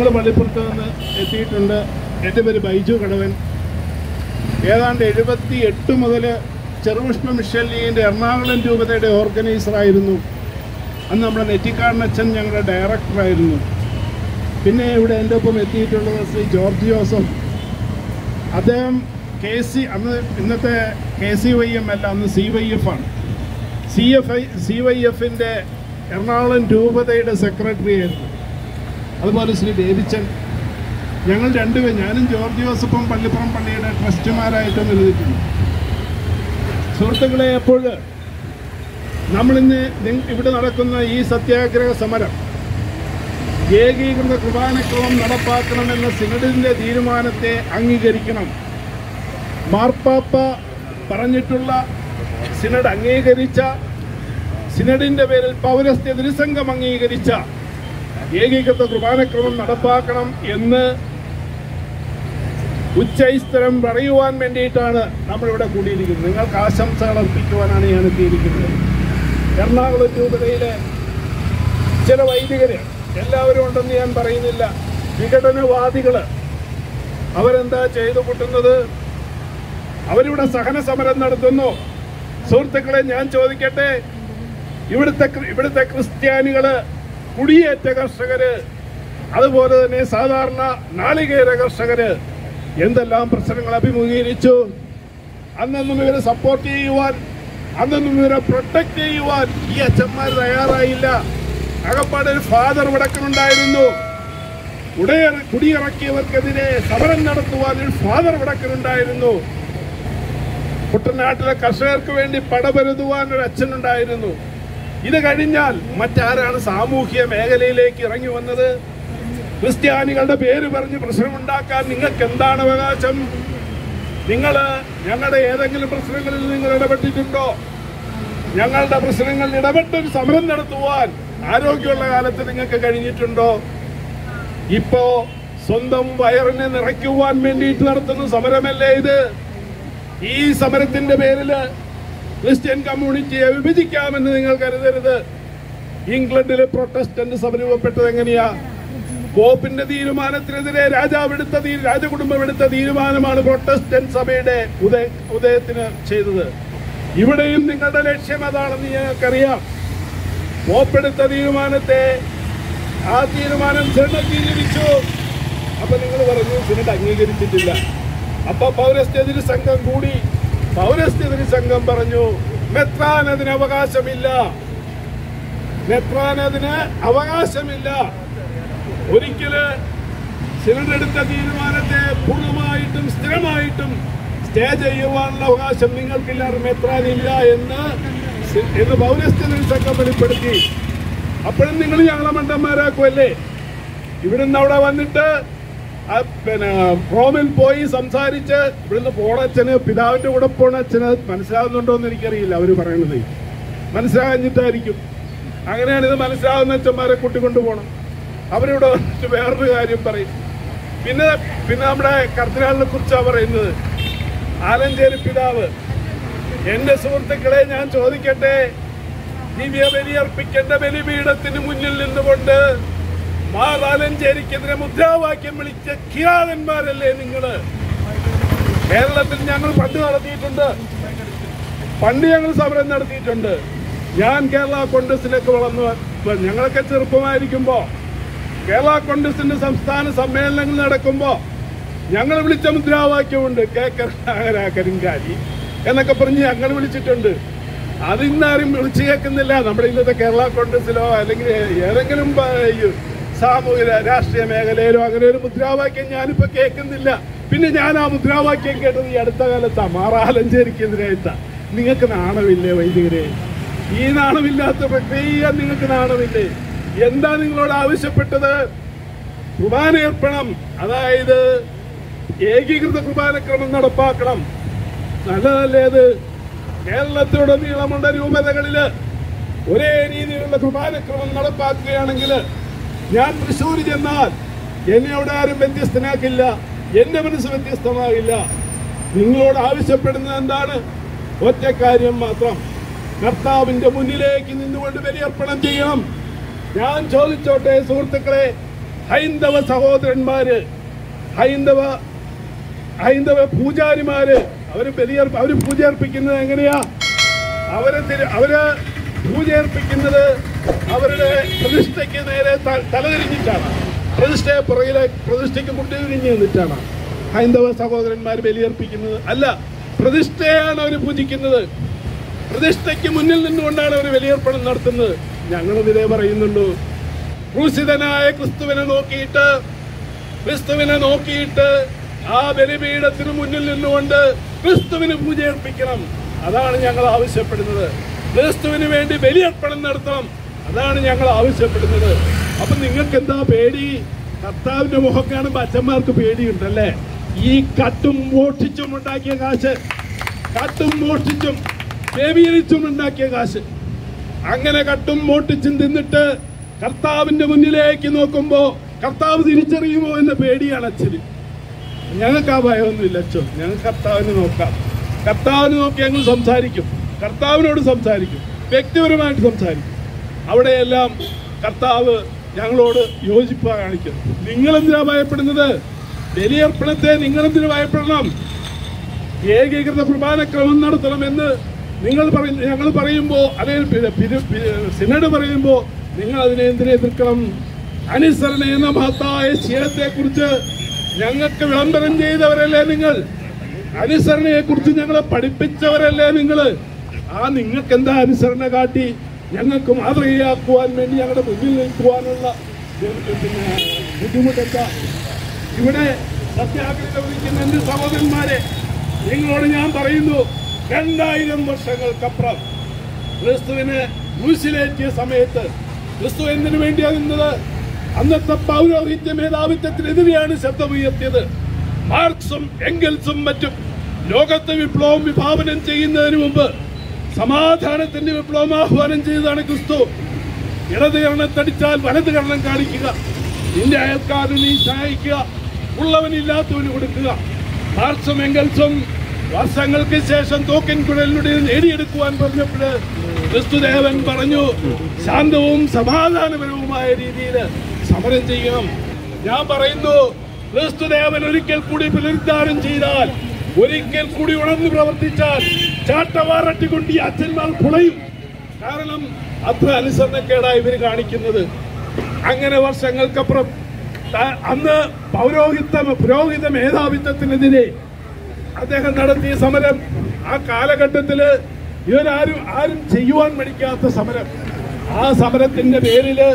ഞങ്ങൾ പള്ളിപ്പുറത്ത് നിന്ന് എത്തിയിട്ടുണ്ട് എൻ്റെ പേര് ബൈജു കടവൻ ഏതാണ്ട് എഴുപത്തി എട്ട് മുതൽ ചെറുകൃഷ്ണ മിഷല്ലീൻ്റെ എറണാകുളം രൂപതയുടെ ഓർഗനൈസറായിരുന്നു അന്ന് നമ്മുടെ നെറ്റിക്കാടനച്ഛൻ ഞങ്ങളുടെ ഡയറക്ടറായിരുന്നു പിന്നെ ഇവിടെ എൻ്റെ ഒപ്പം എത്തിയിട്ടുള്ളത് ശ്രീ ജോർജ് ജോസഫ് അദ്ദേഹം കെ സി അന്ന് ഇന്നത്തെ കെ സി വൈ എം അല്ല അന്ന് സി വൈ എഫ് ആണ് C F I C Y എഫിൻ്റെ എറണാകുളം രൂപതയുടെ സെക്രട്ടറി ആയിരുന്നു അതുപോലെ ശ്രീ ബേബിച്ചൻ ഞങ്ങൾ രണ്ടുപേരും ഞാനും ജോർജ് ജോസഫും പള്ളിപ്പുറം പള്ളിയുടെ ട്രസ്റ്റുമാരായിട്ടും എഴുതിയിട്ടുണ്ട് സുഹൃത്തുക്കളെ അപ്പോൾ നമ്മളിന്ന് നി- ഇവിടെ നടക്കുന്ന ഈ സത്യാഗ്രഹ സമരം ഏകീകൃത കുർബാനക്രമം നടപ്പാക്കണമെന്ന സിനഡിന്റെ തീരുമാനത്തെ അംഗീകരിക്കണം മാർപ്പാപ്പ പറഞ്ഞിട്ടുള്ള സിനഡ് അംഗീകരിച്ച സിനഡിന്റെ പേരിൽ പൗരസ്ത്യ തിരുസംഘം അംഗീകരിച്ച ഏകീകൃത കുർബാനക്രമം നടപ്പാക്കണം എന്ന് ഉച്ചൈസ്തരം പറയുവാൻ വേണ്ടിയിട്ടാണ് നമ്മളിവിടെ കൂടിയിരിക്കുന്നത് നിങ്ങൾക്ക് ആശംസകൾ അർപ്പിക്കുവാനാണ് ഞാൻ എത്തിയിരിക്കുന്നത് എറണാകുളം രൂപതയിലെ ചില വൈദികര് എല്ലാവരും ഉണ്ടെന്ന് ഞാൻ പറയുന്നില്ല വിഘടനവാദികള് അവരെന്താ ചെയ്തു കൂട്ടുന്നത് അവരിവിടെ സഹന സമരം നടത്തുന്നു സുഹൃത്തുക്കളെ ഞാൻ ചോദിക്കട്ടെ ഇവിടുത്തെ ക്രി- ഇവിടുത്തെ ക്രിസ്ത്യാനികള് കുടിയേറ്റ കർഷകര് അതുപോലെ തന്നെ സാധാരണ നാളികേര കർഷകര് എന്തെല്ലാം പ്രശ്നങ്ങൾ അഭിമുഖീകരിച്ചു അന്നൊന്നും ഇവരെ സപ്പോർട്ട് ചെയ്യുവാൻ അന്നൊന്നും ഇവരെ പ്രൊട്ടക്ട് ചെയ്യുവാൻ ഈ അച്ഛന്മാർ തയ്യാറായില്ല അകപ്പാട് ഒരു ഫാദർ വിടക്കനുണ്ടായിരുന്നു ഉടയ കുടിയിറക്കിയവർക്കെതിരെ സമരം നടത്തുവാൻ ഒരു ഫാദർ വിടക്കനുണ്ടായിരുന്നു കുട്ടനാട്ടിലെ കർഷകർക്ക് വേണ്ടി പടപരുതുവാൻ ഒരു അച്ഛനുണ്ടായിരുന്നു ഇത് കഴിഞ്ഞാൽ മറ്റാരാണ് സാമൂഹ്യ മേഖലയിലേക്ക് ഇറങ്ങി വന്നത് ക്രിസ്ത്യാനികളുടെ പേര് പറഞ്ഞ് പ്രശ്നമുണ്ടാക്കാൻ നിങ്ങൾക്ക് എന്താണ് അവകാശം നിങ്ങൾ ഞങ്ങളുടെ ഏതെങ്കിലും പ്രശ്നങ്ങളിൽ നിങ്ങൾ ഇടപെട്ടിട്ടുണ്ടോ ഞങ്ങളുടെ പ്രശ്നങ്ങളിൽ ഇടപെട്ടൊരു സമരം നടത്തുവാൻ ആരോഗ്യമുള്ള കാലത്ത് നിങ്ങൾക്ക് കഴിഞ്ഞിട്ടുണ്ടോ ഇപ്പോ സ്വന്തം വയറിനെ നിറയ്ക്കുവാൻ വേണ്ടിയിട്ട് നടത്തുന്ന സമരമല്ലേ ഇത് ഈ സമരത്തിന്റെ പേരില് ക്രിസ്ത്യൻ കമ്മ്യൂണിറ്റിയെ വിഭജിക്കാമെന്ന് നിങ്ങൾ കരുതരുത് ഇംഗ്ലണ്ടിലെ പ്രൊട്ടസ്റ്റന്റ് സഭ രൂപപ്പെട്ടത് എങ്ങനെയാ പോപ്പിന്റെ തീരുമാനത്തിനെതിരെ രാജാവ് എടുത്ത തീ- രാജകുടുംബം എടുത്ത തീരുമാനമാണ് പ്രൊട്ടസ്റ്റന്റ് സഭയുടെ ഉദയ ഉദയത്തിന് ചെയ്തത് ഇവിടെയും നിങ്ങളുടെ ലക്ഷ്യം അതാണെന്ന് ഞങ്ങൾക്കറിയാം പോപ്പെടുത്ത തീരുമാനത്തെ ആ തീരുമാനം സിനഡ് അംഗീകരിച്ചു അപ്പൊ നിങ്ങൾ പറഞ്ഞു സിനഡ് അംഗീകരിച്ചിട്ടില്ല അപ്പൊ പൗരസ്ത്യതിരി സംഘം കൂടി പൗരസ്ത്യതിരി സംഘം പറഞ്ഞു മെത്രാൻ അതിന് അവകാശമില്ല മെത്രാൻ അതിന് അവകാശമില്ല ഒരിക്കല് സിനഡ് എടുത്ത തീരുമാനത്തെ പൂർണ്ണമായിട്ടും സ്ഥിരമായിട്ടും സ്റ്റേ ചെയ്യുവാനുള്ള അവകാശം നിങ്ങൾക്കില്ല മെത്രാനില്ല എന്ന് സി- എന്ന് പൗരസ്ത്യതിരി സംഘം വെളിപ്പെടുത്തി അപ്പോഴും നിങ്ങൾ ഞങ്ങളെ മണ്ടന്മാരാക്കുമല്ലേ ഇവിടുന്ന് അവിടെ വന്നിട്ട് ആ പിന്നെ റോമിൽ പോയി സംസാരിച്ച് ഇവിടുന്ന് പോണച്ഛന് പിതാവിന്റെ കൂടെ പോണ അച്ഛന് മനസ്സിലാവുന്നുണ്ടോ എന്ന് എനിക്കറിയില്ല അവര് പറയണത് മനസ്സിലാകാഞ്ഞിട്ടായിരിക്കും അങ്ങനെയാണ് ഇത് മനസ്സിലാവുന്ന അച്ഛന്മാരെ കൂട്ടിക്കൊണ്ടു പോകണം അവരിവിടെ വന്നിട്ട് വേറൊരു കാര്യം പറയും പിന്നെ പിന്നെ നമ്മുടെ കർദിനാളിനെ കുറിച്ചാണ് പറയുന്നത് ആലഞ്ചേരി പിതാവ് എന്റെ സുഹൃത്തുക്കളെ ഞാൻ ചോദിക്കട്ടെ ദിവ്യ ബലിയർപ്പിക്കേണ്ട ബലിപീഠത്തിന് മുന്നിൽ നിന്നുകൊണ്ട് മാതാലഞ്ചേരിക്കെതിരെ മുദ്രാവാക്യം വിളിച്ച കിരാതന്മാരല്ലേ നിങ്ങള് കേരളത്തിൽ ഞങ്ങൾ പണ്ട് നടത്തിയിട്ടുണ്ട് പണ്ട് ഞങ്ങൾ സമരം നടത്തിയിട്ടുണ്ട് ഞാൻ കേരള കോൺഗ്രസിലേക്ക് വളർന്നു വ- ഞങ്ങളൊക്കെ ചെറുപ്പമായിരിക്കുമ്പോ കേരള കോൺഗ്രസിന്റെ സംസ്ഥാന സമ്മേളനങ്ങൾ നടക്കുമ്പോ ഞങ്ങൾ വിളിച്ച മുദ്രാവാക്യമുണ്ട് കേക്കര കരിങ്കാലി എന്നൊക്കെ പറഞ്ഞ് ഞങ്ങൾ വിളിച്ചിട്ടുണ്ട് അത് ഇന്നാരും വിളിച്ചു കേൾക്കുന്നില്ല നമ്മുടെ ഇന്നത്തെ കേരള കോൺഗ്രസിലോ അല്ലെങ്കിൽ ഏതെങ്കിലും പ- ഈ സാമൂഹിക രാഷ്ട്രീയ മേഖലയിലോ അങ്ങനെ ഒരു മുദ്രാവാക്യം ഞാനിപ്പോ കേൾക്കുന്നില്ല പിന്നെ ഞാൻ ആ മുദ്രാവാക്യം കേട്ടത് ഈ അടുത്ത കാലത്താ മാറാലഞ്ചേരിക്കെതിരായിട്ടാ നിങ്ങൾക്ക് നാണമില്ലേ വൈദികരെ ഈ നാണമില്ലാത്ത പ്രക്രിയ നിങ്ങൾക്ക് നാണമില്ലേ എന്താ നിങ്ങളോട് ആവശ്യപ്പെട്ടത് കുർബാനയർപ്പണം അതായത് ഏകീകൃത കുർബാനക്രമം നടപ്പാക്കണം നല്ലതല്ലേ അത് കേരളത്തിലുടനീളമുള്ള രൂപതകളില് ഒരേ രീതിയിലുള്ള കുർബാനക്രമം നടപ്പാക്കുകയാണെങ്കിൽ ഞാൻ തൃശ്ശൂർ ചെന്നാൽ എന്നെ അവിടെ ആരും വ്യത്യസ്തനാക്കില്ല എന്റെ മനസ്സ് വ്യത്യസ്തമാകില്ല നിങ്ങളോട് ആവശ്യപ്പെടുന്നത് എന്താണ് ഒറ്റ കാര്യം മാത്രം കർത്താവിന്റെ മുന്നിലേക്ക് നിന്നുകൊണ്ട് ബലിയർപ്പണം ചെയ്യണം ഞാൻ ചോദിച്ചോട്ടെ സുഹൃത്തുക്കളെ ഹൈന്ദവ സഹോദരന്മാര് ഹൈന്ദവ ഹൈന്ദവ പൂജാരിമാര് അവര് ബലിയർ അവര് പൂജ അർപ്പിക്കുന്നത് എങ്ങനെയാ അവരെ തിരി- അവര് പൂജ അർപ്പിക്കുന്നത് അവരുടെ പ്രതിഷ്ഠയ്ക്ക് നേരെ ത- തലതിരിഞ്ഞിട്ടാണ് പ്രതിഷ്ഠയെ പുറകിലെ പ്രതിഷ്ഠയ്ക്ക് മുട്ടിതിരിഞ്ഞ് നിന്നിട്ടാണ് ഹൈന്ദവ സഹോദരന്മാർ ബലിയർപ്പിക്കുന്നത് അല്ല പ്രതിഷ്ഠയാണ് അവർ പൂജിക്കുന്നത് പ്രതിഷ്ഠയ്ക്ക് മുന്നിൽ നിന്നുകൊണ്ടാണ് അവർ ബലിയർപ്പണം നടത്തുന്നത് ഞങ്ങളും ഇതേ പറയുന്നുള്ളൂ ക്രൂശിതനായ ക്രിസ്തുവിനെ നോക്കിയിട്ട് ക്രിസ്തുവിനെ നോക്കിയിട്ട് ആ ബലിപീഠത്തിന് മുന്നിൽ നിന്നുകൊണ്ട് ക്രിസ്തുവിന് പൂജയർപ്പിക്കണം അതാണ് ഞങ്ങൾ ആവശ്യപ്പെടുന്നത് ക്രിസ്തുവിന് വേണ്ടി ബലിയർപ്പണം നടത്തണം അതാണ് ഞങ്ങൾ ആവശ്യപ്പെടുന്നത് അപ്പൊ നിങ്ങൾക്ക് എന്താ പേടി കർത്താവിന്റെ മുഖം കാണുമ്പോ അച്ഛന്മാർക്ക് പേടിയുണ്ടല്ലേ ഈ കട്ടും മോഷ്ടിച്ചും ഉണ്ടാക്കിയ കാശ് കട്ടും മോഷ്ടിച്ചും വ്യഭിചരിച്ചും ഉണ്ടാക്കിയ കാശ് അങ്ങനെ കട്ടും മോട്ടിച്ചും തിന്നിട്ട് കർത്താവിന്റെ മുന്നിലേക്ക് നോക്കുമ്പോ കർത്താവ് തിരിച്ചറിയുമോ എന്ന പേടിയാണ് അച്ഛന് ഞങ്ങൾക്ക് ആ ഭയമൊന്നുമില്ല അച്ഛൻ ഞങ്ങൾക്ക് കർത്താവിനെ നോക്കാം കർത്താവിനെ നോക്കി ഞങ്ങൾ സംസാരിക്കും കർത്താവിനോട് സംസാരിക്കും വ്യക്തിപരമായിട്ട് സംസാരിക്കും അവിടെയെല്ലാം കർത്താവ് ഞങ്ങളോട് യോജിപ്പ് കാണിക്കും നിങ്ങളെന്തിനാ ഭയപ്പെടുന്നത് ബലിയർപ്പണത്തെ നിങ്ങളെന്തിനു ഭയപ്പെടണം ഏകീകൃത കുർബാനക്രമം നടത്തണമെന്ന് നിങ്ങൾ പറയും ഞങ്ങൾ പറയുമ്പോൾ അതേ പി- പി- പി- സിനഡ് പറയുമ്പോൾ നിങ്ങൾ അതിനെ എന്തിനെ എതിർക്കണം അനുസരണ എന്ന മഹത്തായ ശീലത്തെ കുറിച്ച് ഞങ്ങൾക്ക് വിളംബരം ചെയ്തവരല്ലേ നിങ്ങൾ അനുസരണയെ കുറിച്ച് ഞങ്ങളെ പഠിപ്പിച്ചവരല്ലേ നിങ്ങൾ ആ നിങ്ങൾക്ക് എന്താ അനുസരണ കാട്ടി ഞങ്ങൾക്ക് മാതൃകയാക്കുവാൻ വേണ്ടി ഞങ്ങളുടെ മുന്നിൽ നിൽക്കുവാനുള്ള പിന്നെ ബുദ്ധിമുട്ടെന്താ ഇവിടെ സത്യാഗ്രഹം വഹിക്കുന്ന എന്റെ സഹോദരന്മാരെ നിങ്ങളോട് ഞാൻ പറയുന്നു രണ്ടായിരം വർഷങ്ങൾക്കപ്പുറം ക്രിസ്തുവിനെ ക്രൂശിലേറ്റിയ സമയത്ത് ക്രിസ്തു എന്തിനു വേണ്ടിയാ നിന്നത് അന്നത്തെ പൗരോഹിത്യ മേധാവിത്വത്തിനെതിരെയാണ് ശബ്ദമുയർത്തിയത് മാർക്സും എംഗൽസും മറ്റും ലോകത്തെ വിപ്ലവം വിഭാവനം ചെയ്യുന്നതിന് മുമ്പ് സമാധാനത്തിന്റെ വിപ്ലവം ആഹ്വാനം ചെയ്തതാണ് ക്രിസ്തു ഇടത് കരണത്തടിച്ചാൽ വലത് കരണം കാണിക്കുക നിന്റെ അയൽക്കാരനെ നീ സഹായിക്കുക ഉള്ളവനില്ലാത്തവന് കൊടുക്കുക മാർക്സും എംഗൽസും വർഷങ്ങൾക്ക് ശേഷം തോക്കൻ കുഴലിലൂടെ നേടിയെടുക്കുവാൻ പറഞ്ഞപ്പോൾ ക്രിസ്തുദേവൻ പറഞ്ഞു ശാന്തവും സമാധാനപരവുമായ രീതിയിൽ സമരം ചെയ്യണം ഞാൻ പറയുന്നു ക്രിസ്തുദേവൻ ഒരിക്കൽ കൂടി പുനരുദ്ധാരം ചെയ്താൽ ഒരിക്കൽ കൂടി ഉണർന്നു പ്രവർത്തിച്ചാൽ ചാട്ടവാറട്ടിക്കൊണ്ട് ഈ അച്ഛന്മാർ പുളയും കാരണം അത്ര അനുസരണക്കേടായി ഇവർ കാണിക്കുന്നത് അങ്ങനെ വർഷങ്ങൾക്കപ്പുറം ത- അന്ന് പൗരോഹിത പുരോഹിത മേധാവിത്വത്തിനെതിരെ അദ്ദേഹം നടത്തിയ സമരം ആ കാലഘട്ടത്തില് ഇവരാരും ആരും ചെയ്യുവാൻ മടിക്കാത്ത സമരം ആ സമരത്തിന്റെ പേരില്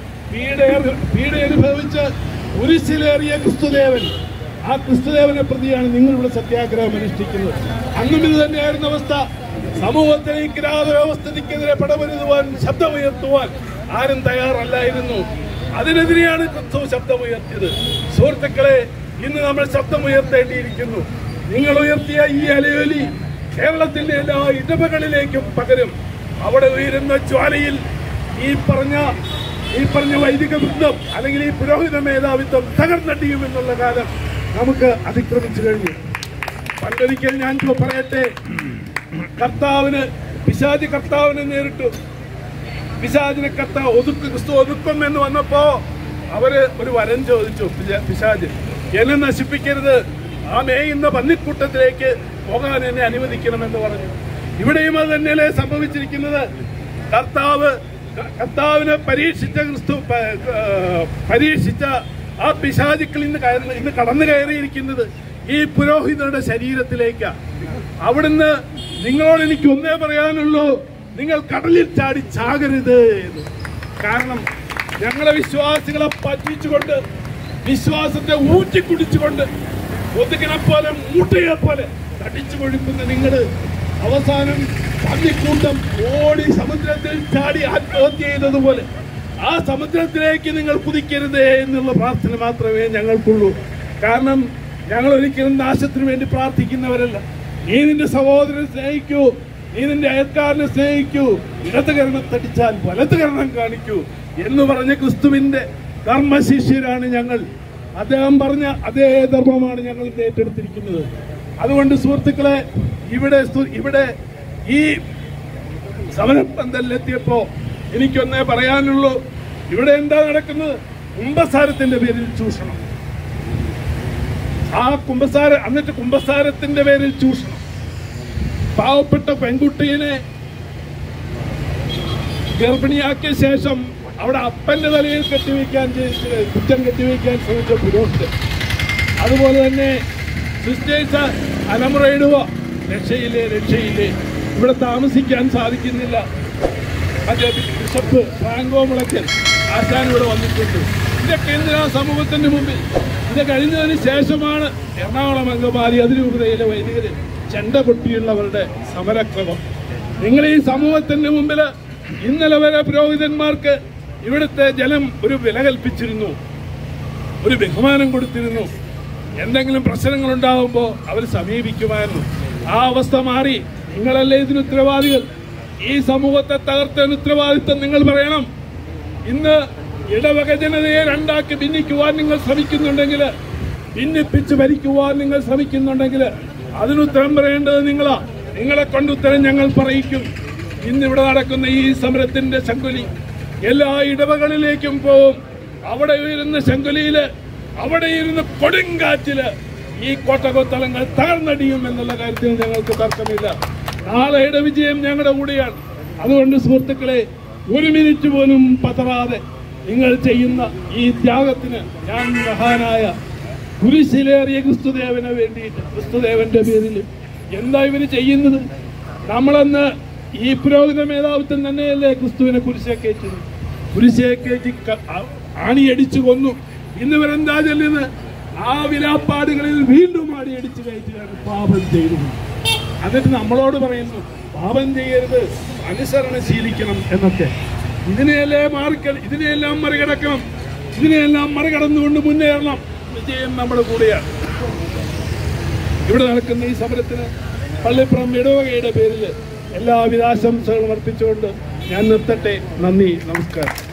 പീഡ- പീഡയനുഭവിച്ച് കുരിശിലേറിയ ക്രിസ്തുദേവൻ ആ ക്രിസ്തുദേവനെ പ്രതിയാണ് നിങ്ങൾ ഇവിടെ സത്യാഗ്രഹം അനുഷ്ഠിക്കുന്നത് അന്നും ഇത് തന്നെയായിരുന്ന അവസ്ഥ സമൂഹത്തിലെ ഈ കിരാതവ്യവസ്ഥയ്ക്കെതിരെ പടപൊരുതുവാൻ ശബ്ദമുയർത്തുവാൻ ആരും തയ്യാറല്ലായിരുന്നു അതിനെതിരെയാണ് ക്രിസ്തു ശബ്ദമുയർത്തിയത് സുഹൃത്തുക്കളെ ഇന്ന് നമ്മൾ ശബ്ദമുയർത്തേണ്ടിയിരിക്കുന്നു നിങ്ങൾ ഉയർത്തിയ ഈ അലയൊലി കേരളത്തിന്റെ എല്ലാ ഇടവകളിലേക്കും പകരും അവിടെ ഉയരുന്ന ജ്വാലയിൽ ഈ പറഞ്ഞ ഈ പറഞ്ഞ വൈദിക വൃന്ദം അല്ലെങ്കിൽ ഈ പുരോഹിത മേധാവിത്വം തകർന്നടിയുമെന്നുള്ള കാലം നമുക്ക് അതിക്രമിച്ചു കഴിഞ്ഞു പണ്ടൊരിക്കൽ ഞാൻ ഇപ്പോ പറയട്ടെ കർത്താവിന് പിശാചി കർത്താവിനെ നേരിട്ടു പിശാചിനെ കത്ത ഒതുക്കും ക്രിസ്തു ഒതുക്കും എന്ന് വന്നപ്പോ അവര് ഒരു വരം ചോദിച്ചു പിശാ- പിശാച് എന്നെ നശിപ്പിക്കരുത് ആ മേയുന്ന പന്നിക്കൂട്ടത്തിലേക്ക് പോകാൻ എന്നെ അനുവദിക്കണമെന്ന് പറഞ്ഞു ഇവിടെയും അത് തന്നെയല്ലേ സംഭവിച്ചിരിക്കുന്നത് കർത്താവ് ക- കർത്താവിനെ പരീക്ഷിച്ച ക്രിസ്തു പ- ഏഹ് പരീക്ഷിച്ച ആ പിശാചുക്കൾ ഇന്ന് കയറി ഇന്ന് കടന്നു കയറിയിരിക്കുന്നത് ഈ പുരോഹിതരുടെ ശരീരത്തിലേക്കാണ് അവിടുന്ന് നിങ്ങളോട് എനിക്ക് ഒന്നേ പറയാനുള്ളൂ നിങ്ങൾ കടലിൽ ചാടി ചാകരുത് എന്ന് കാരണം ഞങ്ങളെ വിശ്വാസികളെ പറ്റിച്ചുകൊണ്ട് വിശ്വാസത്തെ ഊറ്റിക്കുടിച്ചുകൊണ്ട് ഒതുകിനെ പോലെ മൂട്ടയെ പോലെ തടിച്ചു കൊഴുക്കുന്ന നിങ്ങൾ അവസാനം പന്നിക്കൂട്ടം ഓടി സമുദ്രത്തിൽ ചാടി ആത്മഹത്യ ചെയ്തതുപോലെ ആ സമുദ്രത്തിലേക്ക് നിങ്ങൾ കുതിക്കരുതേ എന്നുള്ള പ്രാർത്ഥന മാത്രമേ ഞങ്ങൾക്കുള്ളൂ കാരണം ഞങ്ങൾ ഒരിക്കലും നാശത്തിന് വേണ്ടി പ്രാർത്ഥിക്കുന്നവരല്ല നീ നിന്റെ സഹോദരനെ സ്നേഹിക്കൂ നീ നിന്റെ അയൽക്കാരനെ സ്നേഹിക്കൂ ഇടത് കരണം തടിച്ചാൽ വലത് കരണം കാണിക്കൂ എന്ന് പറഞ്ഞ ക്രിസ്തുവിന്റെ ധർമ്മശിഷ്യരാണ് ഞങ്ങൾ അദ്ദേഹം പറഞ്ഞ അതേ ധർമ്മമാണ് ഞങ്ങൾ ഇന്ന് ഏറ്റെടുത്തിരിക്കുന്നത് അതുകൊണ്ട് സുഹൃത്തുക്കളെ ഇവിടെ സു- ഇവിടെ ഈ സമരപ്പന്തലിലെത്തിയപ്പോ എനിക്കൊന്നേ പറയാനുള്ളൂ ഇവിടെ എന്താ നടക്കുന്നത് കുംഭസാരത്തിന്റെ പേരിൽ ചൂഷണം ആ കുംഭസാര എന്നിട്ട് കുംഭസാരത്തിന്റെ പേരിൽ ചൂഷണം പാവപ്പെട്ട പെൺകുട്ടീനെ ഗർഭിണിയാക്കിയ ശേഷം അവിടെ അപ്പന്റെ തലയിൽ കെട്ടിവെക്കാൻ ചെയ്ത് കുറ്റം കെട്ടിവെക്കാൻ ശ്രമിച്ച പുരോഹിതൻ അതുപോലെ തന്നെ സിസ്റ്റേഴ്സ് അലമുറയിടുക രക്ഷയില്ലേ രക്ഷയില്ലേ ഇവിടെ താമസിക്കാൻ സാധിക്കുന്നില്ല മറ്റേ ബിഷപ്പ് ഫ്രാങ്കോ മുളയ്ക്കൽ ആശാൻ ഇവിടെ വന്നിട്ടുണ്ട് ഇതൊക്കെ എന്തിനാ സമൂഹത്തിന്റെ മുമ്പിൽ ഇത് കഴിഞ്ഞതിന് ശേഷമാണ് എറണാകുളം അങ്കമാലി അതിരൂപതയിലെ വൈദികര് ചെണ്ട പൊട്ടിയുള്ളവരുടെ സമരക്രമം നിങ്ങൾ ഈ സമൂഹത്തിന്റെ മുമ്പിൽ ഇന്നലെ വരെ പുരോഹിതന്മാർക്ക് ഇവിടുത്തെ ജനം ഒരു വില കൽപ്പിച്ചിരുന്നു ഒരു ബഹുമാനം കൊടുത്തിരുന്നു എന്തെങ്കിലും പ്രശ്നങ്ങൾ ഉണ്ടാകുമ്പോൾ അവർ സമീപിക്കുമായിരുന്നു ആ അവസ്ഥ മാറി നിങ്ങളല്ലേ ഇതിന് ഉത്തരവാദികൾ ഈ സമൂഹത്തെ തകർത്തതിന് ഉത്തരവാദിത്വം നിങ്ങൾ പറയണം ഇന്ന് ഇടവക ജനതയെ രണ്ടാക്കി ഭിന്നിക്കുവാൻ നിങ്ങൾ ശ്രമിക്കുന്നുണ്ടെങ്കിൽ ഭിന്നിപ്പിച്ച് ഭരിക്കുവാൻ നിങ്ങൾ ശ്രമിക്കുന്നുണ്ടെങ്കിൽ അതിനുത്തരം പറയേണ്ടത് നിങ്ങളാ നിങ്ങളെ കൊണ്ട് ഉത്തരം ഞങ്ങൾ പറയിക്കും ഇന്നിവിടെ നടക്കുന്ന ഈ സമരത്തിന്റെ ശങ്കുലി എല്ലാ ഇടവകളിലേക്കും പോവും അവിടെ ഉയരുന്ന ശങ്കുലിയില് അവിടെ ഇരുന്ന് കൊടുങ്കാറ്റില് ഈ കോട്ടകൊത്തളങ്ങൾ താഴ്ന്നടിയും എന്നുള്ള കാര്യത്തിൽ ഞങ്ങൾക്ക് തർക്കമില്ല നാളെയുടെ വിജയം ഞങ്ങളുടെ കൂടെയാണ് അതുകൊണ്ട് സുഹൃത്തുക്കളെ ഒരു മിനിറ്റ് പോലും പതറാതെ നിങ്ങൾ ചെയ്യുന്ന ഈ ത്യാഗത്തിന് ഞാൻ മഹാനായ കുരിശിലേറിയ ക്രിസ്തുദേവന് വേണ്ടിയിട്ട് ക്രിസ്തുദേവന്റെ പേരിൽ എന്താ ഇവര് ചെയ്യുന്നത് നമ്മളന്ന് ഈ പുരോഹിത മേധാവിത്വം തന്നെയല്ലേ ക്രിസ്തുവിനെ കുരിശെ കയറ്റുന്നത് കുരിശെ കയറ്റി ക- ആ- ആണിയടിച്ചു കൊന്നു ഇന്ന് ഇവരെന്താ ചെല്ലുന്നത് ആ വിലാപ്പാടുകളിൽ വീണ്ടും ആണിയടിച്ചു കയറ്റുകയാണ് പാപം ചെയ്തു എന്നിട്ട് നമ്മളോട് പറയുന്നു പാപം ചെയ്യരുത് അനുസരണ ശീലിക്കണം എന്നൊക്കെ ഇതിനെയെല്ലാം മാറിക്ക ഇതിനെയെല്ലാം മറികടക്കണം ഇതിനെയെല്ലാം മറികടന്നുകൊണ്ട് മുന്നേറണം വിജയം നമ്മുടെ കൂടെയാണ് ഇവിടെ നടക്കുന്ന ഈ സമരത്തിന് പള്ളിപ്പുറം ഇടവകയുടെ പേരിൽ എല്ലാവിധ ആശംസകളും അർപ്പിച്ചുകൊണ്ട് ഞാൻ നിർത്തട്ടെ നന്ദി നമസ്കാരം